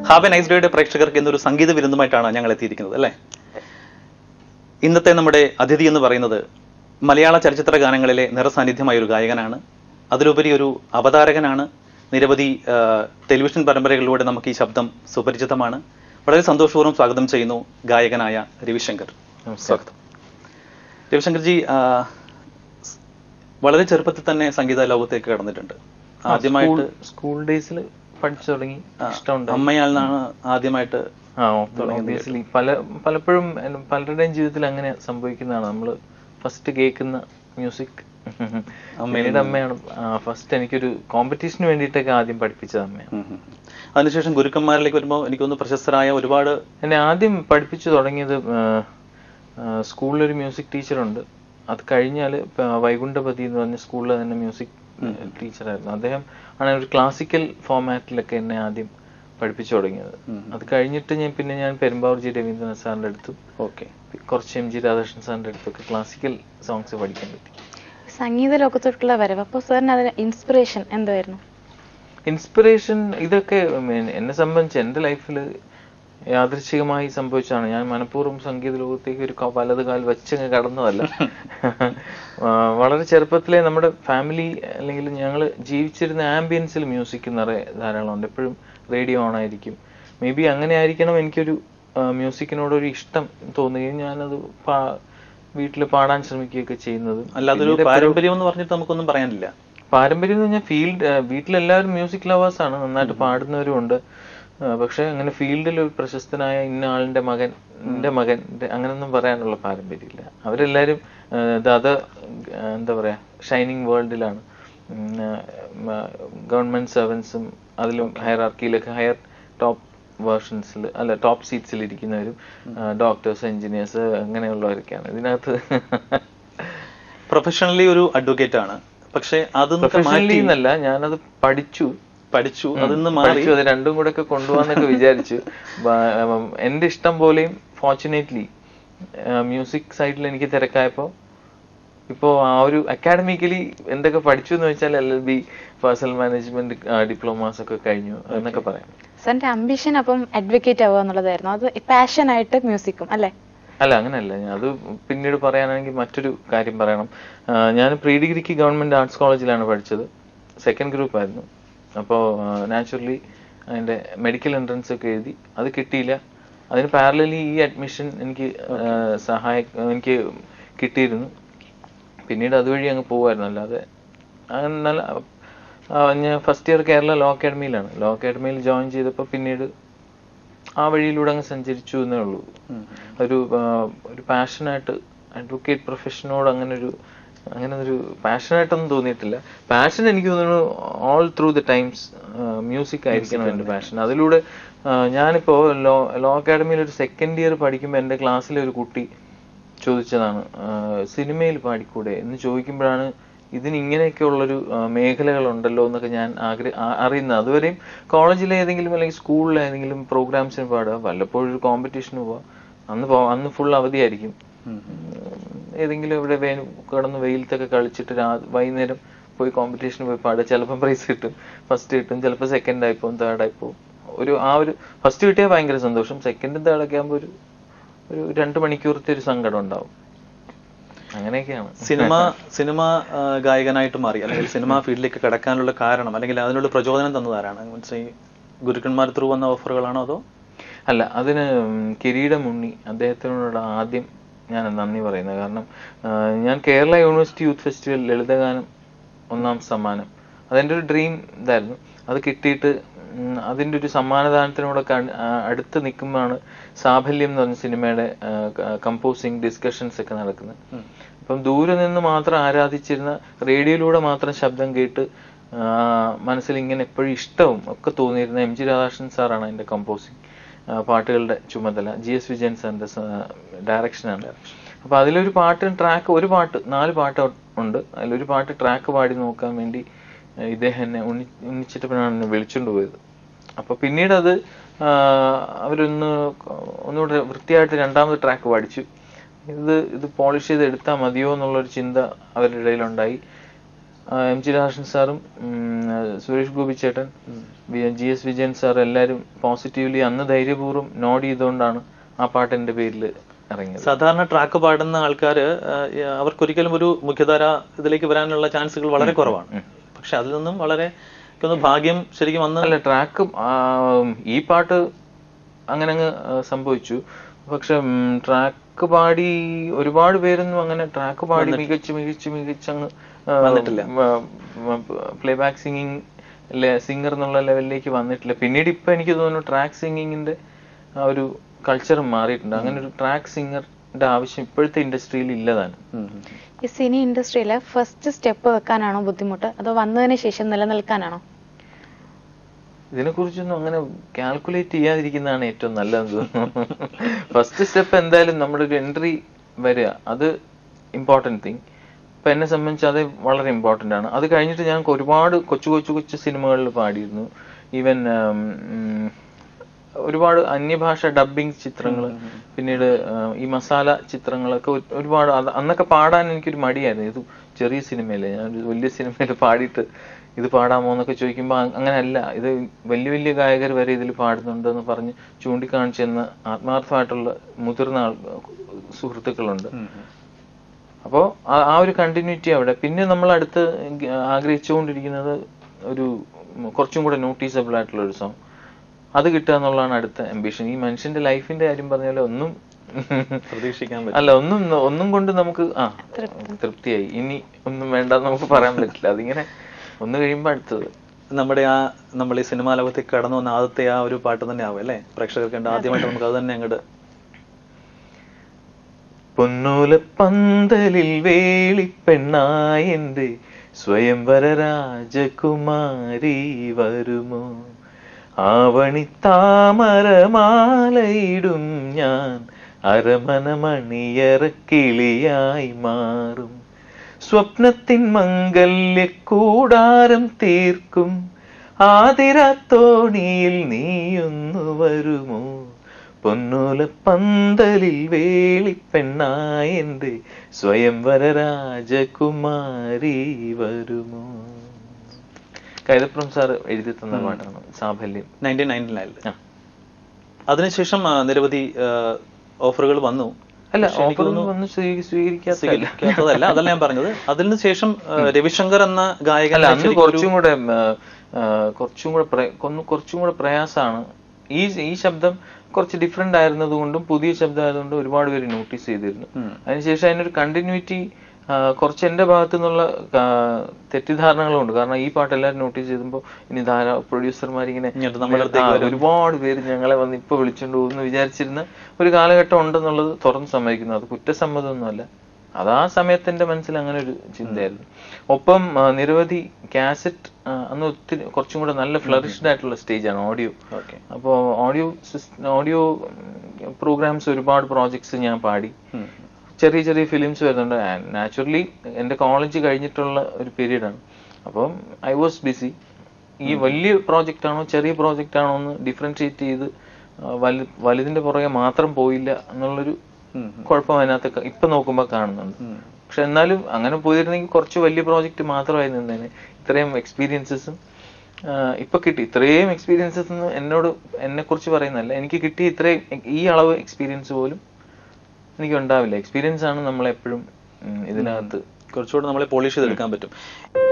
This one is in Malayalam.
ഹാവ് എ നൈസ് ഡേയുടെ പ്രേക്ഷകർക്ക് എന്നൊരു സംഗീത വിരുന്നുമായിട്ടാണ് ഞങ്ങൾ എത്തിയിരിക്കുന്നത് അല്ലേ ഇന്നത്തെ നമ്മുടെ അതിഥി എന്ന് പറയുന്നത് മലയാള ചലച്ചിത്ര ഗാനങ്ങളിലെ നിറസാന്നിധ്യമായ ഒരു ഗായകനാണ് അതിലുപരി ഒരു അവതാരകനാണ് നിരവധി ആ, ടെലിവിഷൻ പരമ്പരകളിലൂടെ നമുക്ക് ഈ ശബ്ദം സുപരിചിതമാണ് വളരെ സന്തോഷപൂർവ്വം സ്വാഗതം ചെയ്യുന്നു ഗായകനായ രവിശങ്കർ സ്വാഗതം രവിശങ്കർജി ആ, സ് വളരെ ചെറുപ്പത്തിൽ തന്നെ സംഗീത ലോകത്തേക്ക് കടന്നിട്ടുണ്ട് ആദ്യമായിട്ട് സ്കൂൾ ഡേയ്സിൽ പഠിച്ചു തുടങ്ങി ആ, ഇഷ്ടമുണ്ട് അമ്മയാൽ നിന്നാണ് ആദ്യമായിട്ട് ആ ഒബ്വിയസ്ലി പല പലപ്പോഴും എൻ- പലരുടെയും ജീവിതത്തിൽ അങ്ങനെ സംഭവിക്കുന്നതാണ് നമ്മൾ ഫസ്റ്റ് കേൾക്കുന്ന മ്യൂസിക് അമ്മയുടെ അമ്മയാണ് ഫസ്റ്റ് എനിക്കൊരു കോമ്പറ്റീഷന് വേണ്ടിയിട്ടൊക്കെ ആദ്യം പഠിപ്പിച്ചത് അമ്മയാണ് ഉം ഉം. അതിനുശേഷം ഗുരുക്കന്മാരിലേക്ക് വരുമ്പോൾ എനിക്ക് തോന്നുന്നു പ്രശസ്തരായ ഒരുപാട് എന്നെ ആദ്യം പഠിപ്പിച്ചു തുടങ്ങിയത് സ്കൂളിലൊരു മ്യൂസിക് ടീച്ചറുണ്ട് അത് കഴിഞ്ഞാൽ വൈകുണ്ഠപതി എന്ന് പറഞ്ഞ സ്കൂളിൽ തന്നെ മ്യൂസിക് ടീച്ചറായിരുന്നു അദ്ദേഹം ആണ് ഒരു ക്ലാസിക്കൽ ഫോമാറ്റിലൊക്കെ എന്നെ ആദ്യം പഠിപ്പിച്ചു തുടങ്ങിയത് അത് കഴിഞ്ഞിട്ട് ഞാൻ പിന്നെ ഞാൻ പെരുമ്പാവൂർ ജി രവീന്ദ്രനാഥ് സാറിന്റെ അടുത്തും ഓക്കെ കുറച്ച് എം ജി രാധാകൃഷ്ണൻ സാറിന്റെ അടുത്തൊക്കെ ക്ലാസിക്കൽ സോങ്സ് പഠിക്കാൻ പറ്റി സംഗീത ലോകത്തോട്ടുള്ള വരവ് അപ്പോൾ സാറിന് അതിന് ഇൻസ്പിറേഷൻ എന്തായിരുന്നു ഇൻസ്പിറേഷൻ ഇതൊക്കെ ഉം, എന്നെ സംബന്ധിച്ച് എൻ്റെ ലൈഫിൽ യാദൃച്ഛികമായി സംഭവിച്ചതാണ് ഞാൻ മനഃപൂർവ്വം സംഗീത ലോകത്തേക്ക് ഒരു ക- വലത് കാൽ വെച്ചങ്ങ് കടന്നതല്ല ആ, വളരെ ചെറുപ്പത്തിലെ നമ്മുടെ ഫാമിലി അല്ലെങ്കിൽ ഞങ്ങൾ ജീവിച്ചിരുന്ന ആംബിയൻസിൽ മ്യൂസിക് നിറയെ ധാരാളം ഉണ്ട് എപ്പോഴും റേഡിയോ ഓൺ ആയിരിക്കും മേ ബി അങ്ങനെ ആയിരിക്കണം എനിക്കൊരു മ്യൂസിക്കിനോടൊരു ഇഷ്ടം തോന്നുകയും ഞാനത് പാ വീട്ടിൽ പാടാൻ ശ്രമിക്കുകയൊക്കെ ചെയ്യുന്നത് അല്ലാതൊരു പാരമ്പര്യം എന്ന് പറഞ്ഞിട്ട് നമുക്കൊന്നും പറയാനില്ല പാരമ്പര്യം എന്ന് പറഞ്ഞാൽ ഫീൽഡ് വീട്ടിലെല്ലാവരും മ്യൂസിക് ലവേഴ്സ് ആണ് നന്നായിട്ട് പാടുന്നവരും ഉണ്ട് ആ, പക്ഷെ അങ്ങനെ ഫീൽഡിൽ ഒരു പ്രശസ്തനായ ഇന്ന ആളിന്റെ മകൻ എന്റെ മകൻ ന്റെ- അങ്ങനൊന്നും പറയാനുള്ള പാരമ്പര്യമില്ല അവരെല്ലാരും ദ എന്താ പറയാ ഷൈനിങ് വേൾഡിലാണ് ഗവൺമെന്റ് സർവൻസും അതിലും ഹയറാർക്കിയിലൊക്കെ ഹയർ ടോപ്പ് വേർഷൻസിൽ അല്ല ടോപ്പ് സീറ്റ്സിൽ ഇരിക്കുന്നവരും ഡോക്ടേഴ്സ് എഞ്ചിനീയേഴ്സ് അങ്ങനെയുള്ളവരൊക്കെയാണ് ഇതിനകത്ത് പ്രൊഫഷണലി ഒരു അഡ്വക്കേറ്റ് ആണ് പക്ഷെ അതൊന്നും പ്രൊഫഷണലി എന്നല്ല ഞാനത് പഠിച്ചു പഠിച്ചു അതിന്ന് മാറി പഠിച്ചു അത് രണ്ടും കൂടെ ഒക്കെ കൊണ്ടുപോകാന്നൊക്കെ വിചാരിച്ചു ബ- ഉം, എന്റെ ഇഷ്ടം പോലെയും ഫോർച്ചുനേറ്റ്ലി മ്യൂസിക് സൈഡിൽ എനിക്ക് തിരക്കായപ്പോ ഇപ്പോ ആ ഒരു അക്കാഡമിക്കലി എന്തൊക്കെ പഠിച്ചു എന്ന് വെച്ചാൽ L L B personal management diplomas ഒക്കെ കഴിഞ്ഞു എന്നൊക്കെ പറയാം സാറിന്റെ അംബിഷൻ അപ്പം അഡ്വക്കേറ്റ് ആവുക എന്നുള്ളതായിരുന്നു അത് പാഷൻ ആയിട്ട് മ്യൂസിക്കും അല്ലേ അല്ല അങ്ങനെയല്ല ഞാൻ അത് പിന്നീട് പറയാനാണെങ്കിൽ മറ്റൊരു കാര്യം പറയണം ആ, ഞാൻ പ്രീ ഡിഗ്രിക്ക് ഗവൺമെന്റ് ആർട്സ് കോളേജിലാണ് പഠിച്ചത് സെക്കൻഡ് ഗ്രൂപ്പ് ആയിരുന്നു അപ്പോൾ നാച്ചുറലി അതിന്റെ മെഡിക്കൽ എൻട്രൻസ് ഒക്കെ എഴുതി അത് കിട്ടിയില്ല അതിന് പാരലലി ഈ അഡ്മിഷൻ എനിക്ക് ആ, സഹായ എനിക്ക് കിട്ടിയിരുന്നു പിന്നീട് അതുവഴി അങ്ങ് പോവായിരുന്നു അല്ലാതെ അങ്ങനെ നല്ല ആ, ഞാൻ ഫസ്റ്റ് ഇയർ കേരള ലോ അക്കാഡമിയിലാണ് ലോ അക്കാഡമിയിൽ ജോയിൻ ചെയ്തപ്പോൾ പിന്നീട് ആ വഴിയിലൂടെ അങ്ങ് സഞ്ചരിച്ചു എന്നേ ഉള്ളൂ ഒരു ആ, ഒരു പാഷനായിട്ട് അഡ്വക്കേറ്റ് പ്രൊഫഷനോട് അങ്ങനെ ഒരു അങ്ങനെ ഒരു പാഷനായിട്ടൊന്നും തോന്നിയിട്ടില്ല പാഷൻ എനിക്ക് തോന്നുന്നു all through the times music ആയിരിക്കണം എൻ്റെ പാഷൻ അതിലൂടെ ആ, ഞാനിപ്പോ ലോ ലോ അക്കാഡമിയിൽ ഒരു സെക്കൻഡ് ഇയർ പഠിക്കുമ്പോൾ എൻ്റെ ക്ലാസ്സിലെ ഒരു കുട്ടി ചോദിച്ചതാണ് ആ, സിനിമയിൽ പാടിക്കൂടെ എന്ന് ചോദിക്കുമ്പോഴാണ് ഇതിന് ഇങ്ങനെയൊക്കെയുള്ളൊരു ആ, മേഖലകളുണ്ടല്ലോ എന്നൊക്കെ ഞാൻ ആഗ്ര ആ- അറിയുന്നത് അതുവരെയും കോളേജിലെ ഏതെങ്കിലും അല്ലെങ്കിൽ സ്കൂളിലെ ഏതെങ്കിലും പ്രോഗ്രാംസിന് പാടുക വല്ലപ്പോഴും ഒരു കോമ്പറ്റീഷന് പോവാ അന്ന് പോ അന്ന് ഫുൾ അവധിയായിരിക്കും ഏതെങ്കിലും ഇവിടെ വേ കിടന്ന് വെയിലത്തൊക്കെ കളിച്ചിട്ട് രാ വൈകുന്നേരം പോയി കോമ്പറ്റീഷന് പോയി പാടുക ചിലപ്പോൾ പ്രൈസ് കിട്ടും ഫസ്റ്റ് കിട്ടും ചിലപ്പോൾ സെക്കൻഡ് ആയിപ്പോവും തേർഡ് ആയിപ്പോവും ഒരു ആ ഒരു ഫസ്റ്റ് കിട്ടിയാൽ ഭയങ്കര സന്തോഷം സെക്കൻഡും തേർഡ് ഒക്കെ ആകുമ്പോൾ ഒരു ഒരു രണ്ട് മണിക്കൂറത്തെ ഒരു സങ്കടം ഉണ്ടാവും അങ്ങനെയൊക്കെയാണ് സിനിമ സിനിമ ആ, ഗായകനായിട്ട് മാറി അല്ലെങ്കിൽ സിനിമ ഫീൽഡിലേക്ക് കടക്കാനുള്ള കാരണം അല്ലെങ്കിൽ അതിനുള്ള പ്രചോദനം തന്നതാരാണ് മീൻസ് ഈ ഗുരുക്കന്മാർ ത്രൂ വന്ന ഓഫറുകളാണോ അതോ അല്ല അതിന് ഉം, കിരീടം ഉണ്ണി അദ്ദേഹത്തിനോട് ആദ്യം ഞാൻ നന്ദി പറയുന്നത് കാരണം ആ, ഞാൻ കേരള യൂണിവേഴ്സിറ്റി യൂത്ത് ഫെസ്റ്റിവൽ ലളിതഗാനം ഒന്നാം സമ്മാനം അതെൻ്റെ ഒരു ഡ്രീം ഇതായിരുന്നു അത് കിട്ടിയിട്ട് ഉം, അതിൻ്റെ ഒരു സമ്മാനദാനത്തിനോട് കൺ- ആ, അടുത്ത് നിൽക്കുമ്പോഴാണ് സാഫല്യം എന്ന് പറഞ്ഞ സിനിമയുടെ കമ്പോസിങ് ഡിസ്കഷൻസ് ഒക്കെ നടക്കുന്നത് അപ്പം ദൂരെ നിന്ന് മാത്രം ആരാധിച്ചിരുന്ന റേഡിയോയിലൂടെ മാത്രം ശബ്ദം കേട്ട് ആ, മനസ്സിൽ ഇങ്ങനെ എപ്പോഴും ഇഷ്ടവും ഒക്കെ തോന്നിയിരുന്ന എം ജി രാധാകൃഷ്ണൻ സാറാണ് അതിന്റെ കമ്പോസിങ് പാട്ടുകളുടെ ചുമതല ജി എസ് വിജയൻ സാറിന്റെ ഡയറക്ഷനാണ് അപ്പൊ അതിലൊരു പാട്ട് ട്രാക്ക് ഒരു പാട്ട് നാല് പാട്ട് ഉണ്ട് അതിലൊരു പാട്ട് ട്രാക്ക് പാടി നോക്കാൻ വേണ്ടി ആ, ഇദ്ദേഹം എന്നെ ഉണ്ണി ഉണ്ണിച്ചിട്ടപ്പനാണ് എന്നെ വിളിച്ചുകൊണ്ട് പോയത് അപ്പൊ പിന്നീട് അത് ആ, അവരൊന്ന് ഒന്നുകൂടെ വൃത്തിയായിട്ട് രണ്ടാമത് ട്രാക്ക് പഠിച്ചു ഇത് ഇത് പോളിഷ് ചെയ്ത് എടുത്താൽ മതിയോ എന്നുള്ളൊരു ചിന്ത അവരുടെ ഇടയിലുണ്ടായി എം ജി രാധാകൃഷ്ണൻ സാറും ഉം, ആ, സുരേഷ് ഗോപി ചേട്ടൻ ജി എസ് വിജയൻ സാർ എല്ലാവരും പോസിറ്റീവ്ലി അന്ന് ധൈര്യപൂർവ്വം നോട്ട് ചെയ്തുകൊണ്ടാണ് ആ പാട്ട് എൻ്റെ പേരിൽ ഇറങ്ങിയത് സാധാരണ ട്രാക്ക് പാടുന്ന ആൾക്കാര് ആ, അവർക്കൊരിക്കലും ഒരു മുഖ്യധാര ഇതിലേക്ക് വരാനുള്ള ചാൻസുകൾ വളരെ കുറവാണ് പക്ഷെ അതിൽ നിന്നും വളരെ എനിക്ക് തോന്നുന്നു ഭാഗ്യം ശരിക്കും വന്ന് അല്ല ട്രാക്ക് ഈ പാട്ട് അങ്ങനെ അങ്ങ് ആ, സംഭവിച്ചു പക്ഷെ ട്രാക്ക് പാടി ഒരുപാട് പേരൊന്നും അങ്ങനെ ട്രാക്ക് പാടി മികച്ച് മികച്ച് മികച്ച് അങ്ങ് വന്നിട്ടില്ല. പ്ലേ ബാക്ക് സിംഗിങ് സിംഗർ എന്നുള്ള ലെവലിലേക്ക് വന്നിട്ടില്ല പിന്നീട് ഇപ്പൊ എനിക്ക് തോന്നുന്നു ട്രാക്ക് സിംഗിങ്ങിന്റെ ആ ഒരു കൾച്ചർ മാറിയിട്ടുണ്ട് അങ്ങനെ ഒരു ട്രാക്ക് സിംഗറിന്റെ ആവശ്യം ഇപ്പോഴത്തെ ഇൻഡസ്ട്രിയിൽ ഇല്ലതാണ് ഉം, ഉം. ഈ സിനി ഇൻഡസ്ട്രിയിലെ ഫസ്റ്റ് സ്റ്റെപ്പ് വെക്കാനാണോ ബുദ്ധിമുട്ട് അതോ വന്നതിന് ശേഷം നിലനിൽക്കാനാണോ ഇതിനെക്കുറിച്ചൊന്നും അങ്ങനെ കാൽക്കുലേറ്റ് ചെയ്യാതിരിക്കുന്നതാണ് ഏറ്റവും നല്ലതെന്ന് തോന്നുന്നു ഫസ്റ്റ് സ്റ്റെപ്പ് എന്തായാലും നമ്മുടെ ഒരു എൻട്രി വരിക അത് ഇമ്പോർട്ടൻറ്റ് തിങ് ഇപ്പൊ എന്നെ സംബന്ധിച്ച് അത് വളരെ ഇമ്പോർട്ടൻ്റ് ആണ് അത് കഴിഞ്ഞിട്ട് ഞാൻ ഒരുപാട് കൊച്ചു കൊച്ചു കൊച്ചു സിനിമകളിൽ പാടിയിരുന്നു ഈവൻ ഒരുപാട് അന്യഭാഷ ഡബിങ് ചിത്രങ്ങൾ പിന്നീട് ആ, ഈ മസാല ചിത്രങ്ങളൊക്കെ ഒരു- ഒരുപാട് അത് അന്നൊക്കെ പാടാൻ എനിക്കൊരു മടിയായിരുന്നു ഇത് ചെറിയ സിനിമയല്ലേ ഞാൻ ഒരു വലിയ സിനിമയിൽ പാടിയിട്ട് ഇത് പാടാമോ എന്നൊക്കെ ചോദിക്കുമ്പോൾ അങ്ങനെയല്ല ഇത് വലിയ വലിയ ഗായകർ വരെ ഇതിൽ പാടുന്നുണ്ടെന്ന് പറഞ്ഞ് ചൂണ്ടിക്കാണിച്ചെന്ന ആത്മാർത്ഥമായിട്ടുള്ള മുതിർന്ന ആൾ സുഹൃത്തുക്കളുണ്ട് ഉം, ഉം. അപ്പോൾ ആ ഒരു കണ്ടിന്യൂറ്റി അവിടെ പിന്നെ നമ്മൾ അടുത്ത് ആഗ്രഹിച്ചുകൊണ്ടിരിക്കുന്നത് ഒരു കുറച്ചും കൂടെ നോട്ടീസബിൾ ആയിട്ടുള്ള ഒരു സോങ് അത് കിട്ടുക എന്നുള്ളതാണ് അടുത്ത അംബിഷൻ ഈ മനുഷ്യന്റെ ലൈഫിന്റെ കാര്യം പറഞ്ഞാൽ ഒന്നും പ്രതീക്ഷിക്കാൻ പറ്റും അല്ല ഒന്നും ഒന്നും കൊണ്ട് നമുക്ക് ആ തൃപ്തിയായി ഇനി ഒന്നും വേണ്ട നമുക്ക് പറയാൻ പറ്റില്ല അതിങ്ങനെ ഒന്ന് കഴിയുമ്പോ അടുത്തത് നമ്മുടെ ആ നമ്മൾ ഈ സിനിമാ ലോകത്തേക്ക് കടന്നു വന്ന ആദ്യത്തെ ആ ഒരു പാട്ട് തന്നെ ആവും അല്ലേ പ്രേക്ഷകർക്ക് കണ്ട് ആദ്യമായിട്ട് നമുക്ക് അത് തന്നെ അങ്ങോട്ട് പൊന്നൂല പന്തലിൽ വേളിപ്പെണ്ണായെന്റെ സ്വയംവര രാജകുമാരി വരുമോ ആവണി താമരമാലയിടും ഞാൻ അരമന മണിയറക്കിളിയായി മാറും സ്വപ്നത്തിൻ മംഗല്യ കൂടാരം തീർക്കും ആതിരത്തോണിയിൽ നീയൊന്നു വരുമോ പൊന്നൂല പന്തലിൽ വേളിപ്പെണ്ണായെന്റെ സ്വയംവര രാജകുമാരി വരുമോ കൈതപ്രം സാർ എഴുതി തന്ന പാട്ടാണ് സാഫല്യം നയൻറ്റീൻ നയൻറ്റീനിലായിരുന്നു ആ. അതിനുശേഷം ആ, നിരവധി ഓഫറുകൾ വന്നു അല്ല പക്ഷേ എനിക്ക് ഓഫർ തോന്നുന്നു ഒന്നും സ്വീ- സ്വീകരിക്കാത്തതല്ല സ്വീകരിക്കാത്തതല്ല അതല്ല ഞാൻ പറഞ്ഞത് അതിന് ശേഷം ആ, രവിശങ്കർ എന്ന ഗായകൻ അല്ല അന്ന് കുറച്ചും കൂടെ ഉം, ആ, ആ, കുറച്ചും കൂടെ പ്രയ- കൊന്ന് കുറച്ചും കൂടെ പ്രയാസമാണ് ഈ ഈ ശബ്ദം കുറച്ച് ഡിഫറെന്റ് ആയിരുന്നത് കൊണ്ടും പുതിയ ശബ്ദം ആയതുകൊണ്ടും ഒരുപാട് പേര് നോട്ടീസ് ചെയ്തിരുന്നു ഉം. അതിനുശേഷം അതിനൊരു കണ്ടിന്യൂറ്റി കുറച്ച് എന്റെ ഭാഗത്തു നിന്നുള്ള ആ, തെറ്റിദ്ധാരണകളുണ്ട് കാരണം ഈ പാട്ട് എല്ലാവരും നോട്ടീസ് ചെയ്തപ്പോൾ ഇനി ധാരാ പ്രൊഡ്യൂസർമാർ ഇങ്ങനെ ഇങ്ങോട്ട് നമ്മുടെ അടുത്തേക്ക് ആ, വരും. ഒരുപാട് പേര് ഞങ്ങളെ വന്ന് ഇപ്പൊ വിളിച്ചോണ്ട് പോകുന്നു വിചാരിച്ചിരുന്ന ഒരു കാലഘട്ടം ഉണ്ടെന്നുള്ളത് തുറന്ന് സമ്മതിക്കുന്നു അത് കുറ്റസമ്മതമൊന്നുമല്ല അത് ആ സമയത്ത് എന്റെ മനസ്സിൽ അങ്ങനെ ഒരു ചിന്തയായിരുന്നു ഒപ്പം ആ, നിരവധി കാസറ്റ് അന്ന് ഒത്തിരി കുറച്ചും കൂടെ നല്ല ഫ്ലറിഷ്ഡ് ആയിട്ടുള്ള സ്റ്റേജാണ് ഓഡിയോ ഓക്കെ അപ്പോൾ ഓഡിയോ ഓഡിയോ പ്രോഗ്രാംസ് ഒരുപാട് പ്രോജക്ട്സ് ഞാൻ പാടി ചെറിയ ചെറിയ ഫിലിംസ് വരുന്നുണ്ട് നാച്ചുറലി എൻ്റെ കോളേജ് കഴിഞ്ഞിട്ടുള്ള ഒരു പീരീഡ് ആണ് അപ്പം ഐ വാസ് ബിസി ഈ വലിയ പ്രോജക്റ്റ് ആണോ ചെറിയ പ്രോജക്റ്റ് ആണോ എന്ന് ഡിഫറൻഷിയേറ്റ് ചെയ്ത് ആ, വലു വലുതിന്റെ പുറകെ മാത്രം പോയില്ല എന്നുള്ളൊരു കുഴപ്പം അതിനകത്ത് ക- ഇപ്പൊ നോക്കുമ്പോൾ കാണുന്നുണ്ട് പക്ഷെ എന്നാലും അങ്ങനെ പോയിരുന്നെങ്കിൽ കുറച്ച് വലിയ പ്രോജക്റ്റ് മാത്രമായി നിന്നേനെ ഇത്രയും എക്സ്പീരിയൻസസും ഇപ്പൊ കിട്ടി ഇത്രയും എക്സ്പീരിയൻസസ് എന്നോട് എന്നെ കുറിച്ച് പറയുന്നല്ല എനിക്ക് കിട്ടിയ ഇത്രയും ഈ അളവ് എക്സ്പീരിയൻസ് പോലും എനിക്ക് ഉണ്ടാവില്ല എക്സ്പീരിയൻസ് ആണ് നമ്മളെപ്പോഴും ഉം, ഇതിനകത്ത് കുറച്ചുകൂടെ നമ്മളെ പോളിഷ് ചെയ്തെടുക്കാൻ പറ്റും